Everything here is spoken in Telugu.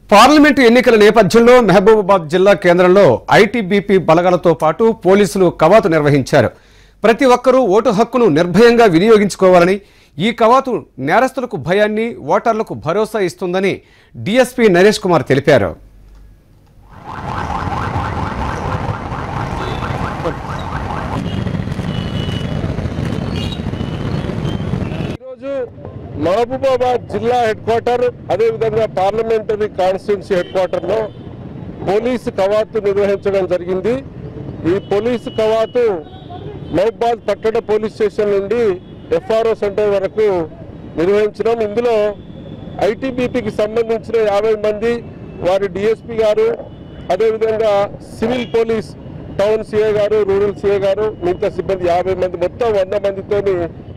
పార్లమెంటు ఎన్నికల నేపథ్యంలో మహబూబాబాద్ జిల్లా కేంద్రంలో ఐటీబీపీ బలగాలతో పాటు పోలీసులు కవాతు నిర్వహించారు ప్రతి ఒక్కరూ ఓటు హక్కును నిర్భయంగా వినియోగించుకోవాలని ఈ కవాతు నేరస్తులకు భయాన్ని ఓటర్లకు భరోసా ఇస్తుందని డీఎస్పీ నరేష్ కుమార్ తెలిపారు ఈరోజు మహబూబాబాద్ జిల్లా హెడ్ క్వార్టర్ అదేవిధంగా పార్లమెంటరీ కాన్స్టిట్యున్సీ హెడ్ క్వార్టర్ లో పోలీసు కవాతు నిర్వహించడం జరిగింది ఈ పోలీసు కవాతు మహబూబాద్ పట్టణ పోలీస్ స్టేషన్ నుండి ఎఫ్ఆర్ఓ సెంటర్ వరకు నిర్వహించడం ఇందులో ఐటీబీపీకి సంబంధించిన యాభై మంది వారి డిఎస్పీ గారు అదేవిధంగా సివిల్ పోలీస్ టౌన్ సిఏ గారు రూరల్ సిఏ గారు మిగతా సిబ్బంది యాభై మంది మొత్తం వంద మందితోని